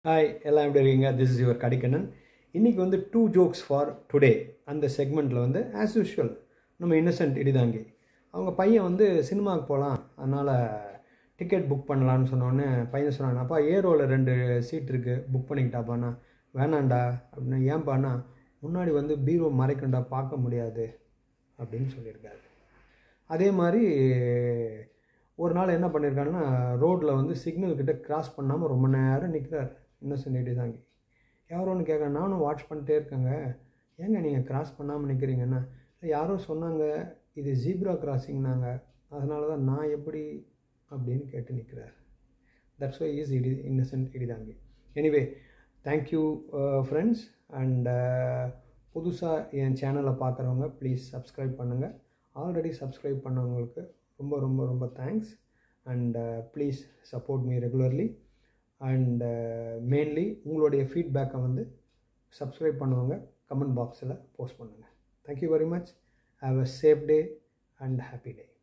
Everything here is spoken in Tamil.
ஹாய் எல்லாம் எப்படி இருக்கீங்க திஸ் இஸ் யுவர் கடிக்கண்ணன் இன்றைக்கி வந்து டூ ஜோக்ஸ் ஃபார் டுடே அந்த செக்மெண்ட்டில் வந்து ஆஸ் யூஷுவல் நம்ம இன்னசென்ட் இடிதாங்கி அவங்க பையன் வந்து சினிமாவுக்கு போகலாம் அதனால் டிக்கெட் புக் பண்ணலான்னு சொன்னோடனே பையன் சொன்னான் அப்பா ஏரோவில் ரெண்டு சீட் இருக்குது புக் பண்ணிக்கிட்டாப்பாண்ணா வேணாண்டா அப்படின்னு ஏன்ப்பாண்ணா முன்னாடி வந்து பீரோ மறைக்கண்டா பார்க்க முடியாது அப்படின்னு சொல்லியிருக்காரு அதே மாதிரி ஒரு நாள் என்ன பண்ணியிருக்காருன்னா ரோட்டில் வந்து சிக்னல் கிட்ட கிராஸ் பண்ணாமல் ரொம்ப நேரம் நிற்கிறார் இன்னசென்ட் ஐடி தாங்கி யாரோ ஒன்று கேட்குறேன் நானும் வாட்ச் பண்ணிட்டே இருக்கேங்க ஏங்க நீங்கள் கிராஸ் பண்ணாமல் நிற்கிறீங்கன்னா இல்லை யாரோ சொன்னாங்க இது ஜீப்ரா கிராசிங்னாங்க அதனால தான் நான் எப்படி அப்படின்னு கேட்டு நிற்கிறார் தட்ஸ் வை இஸ் இடி இன்னசென்ட் இடிதாங்கி எனிவே தேங்க்யூ ஃப்ரெண்ட்ஸ் அண்ட் புதுசாக என் சேனலை பார்க்குறவங்க ப்ளீஸ் சப்ஸ்கிரைப் பண்ணுங்கள் ஆல்ரெடி சப்ஸ்கிரைப் பண்ணவங்களுக்கு ரொம்ப ரொம்ப ரொம்ப thanks and please support me regularly and mainly உங்களுடைய ஃபீட்பேக்கை வந்து சப்ஸ்கிரைப் பண்ணுவாங்க கமெண்ட் பாக்ஸில் போஸ்ட் பண்ணுங்கள் thank you very much have a safe day and happy day